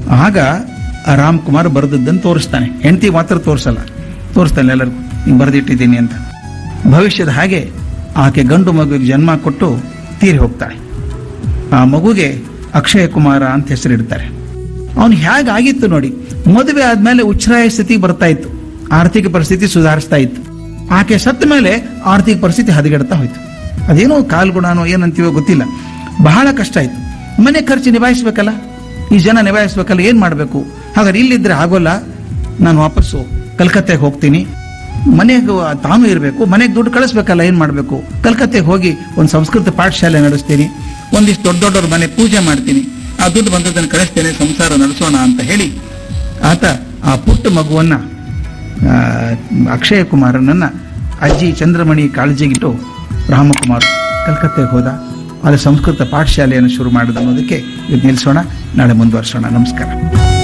ಆಗ ಆ ರಾಮ್ಕುಮಾರ್ ಬರೆದದ್ದನ್ನು ತೋರಿಸ್ತಾನೆ ಹೆಂಡತಿ ಮಾತ್ರ ತೋರಿಸಲ್ಲ ತೋರಿಸ್ತಾನೆ ಎಲ್ಲರಿಗೂ ಹಿಂಗೆ ಬರೆದಿಟ್ಟಿದ್ದೀನಿ ಅಂತ ಭವಿಷ್ಯದ ಹಾಗೆ ಆಕೆ ಗಂಡು ಮಗುವಿಗೆ ಜನ್ಮ ಕೊಟ್ಟು ತೀರಿ ಹೋಗ್ತಾಳೆ ಆ ಮಗುಗೆ ಅಕ್ಷಯ ಕುಮಾರ ಅಂತ ಹೆಸರಿಡ್ತಾರೆ ಅವನು ಹೇಗಾಗಿತ್ತು ನೋಡಿ ಮದುವೆ ಆದ್ಮೇಲೆ ಉಚ್ಛ್ರಾಯ ಸ್ಥಿತಿ ಬರ್ತಾ ಇತ್ತು ಆರ್ಥಿಕ ಪರಿಸ್ಥಿತಿ ಸುಧಾರಿಸ್ತಾ ಇತ್ತು ಆಕೆ ಸತ್ತ ಮೇಲೆ ಆರ್ಥಿಕ ಪರಿಸ್ಥಿತಿ ಹದಗೆಡ್ತಾ ಹೋಯ್ತು ಅದೇನೋ ಕಾಲ್ಗುಣನೋ ಏನಂತೀವೋ ಗೊತ್ತಿಲ್ಲ ಬಹಳ ಕಷ್ಟ ಆಯ್ತು ಮನೆ ಖರ್ಚು ನಿಭಾಯಿಸ್ಬೇಕಲ್ಲ ಈ ಜನ ನಿಭಾಯಿಸ್ಬೇಕಲ್ಲ ಏನ್ ಮಾಡಬೇಕು ಹಾಗಾದ್ರೆ ಇಲ್ಲಿದ್ರೆ ಆಗೋಲ್ಲ ನಾನು ವಾಪಸ್ಸು ಕಲ್ಕತ್ತೆಗೆ ಹೋಗ್ತೀನಿ ಮನೆಗೆ ತಾನು ಇರಬೇಕು ಮನೆಗೆ ದುಡ್ಡು ಕಳಿಸ್ಬೇಕಲ್ಲ ಏನ್ ಮಾಡಬೇಕು ಕಲ್ಕತ್ತೆಗೆ ಹೋಗಿ ಒಂದು ಸಂಸ್ಕೃತ ಪಾಠಶಾಲೆ ನಡೆಸ್ತೀನಿ ಒಂದಿಷ್ಟು ದೊಡ್ಡ ದೊಡ್ಡವ್ರ ಮನೆ ಪೂಜೆ ಮಾಡ್ತೀನಿ ಆ ದುಡ್ಡು ಬಂದದನ್ನು ಕಳಿಸ್ತೇನೆ ಸಂಸಾರ ನಡೆಸೋಣ ಅಂತ ಹೇಳಿ ಆತ ಆ ಪುಟ್ಟ ಮಗುವನ್ನ ಆ, ಅಕ್ಷಯ ಕುಮಾರನನ್ನ ಅಜ್ಜಿ ಚಂದ್ರಮಣಿ ಕಾಳಜಿಗಿಟ್ಟು ರಾಮಕುಮಾರ್ ಕಲ್ಕತ್ತೆಗೆ ಹೋದ ಅಲ್ಲಿ ಸಂಸ್ಕೃತ ಪಾಠಶಾಲೆಯನ್ನು ಶುರು ಮಾಡಿದ ಅನ್ನೋದಕ್ಕೆ ಇದು ನಿಲ್ಲಿಸೋಣ ನಾಳೆ ಮುಂದುವರಿಸೋಣ ನಮಸ್ಕಾರ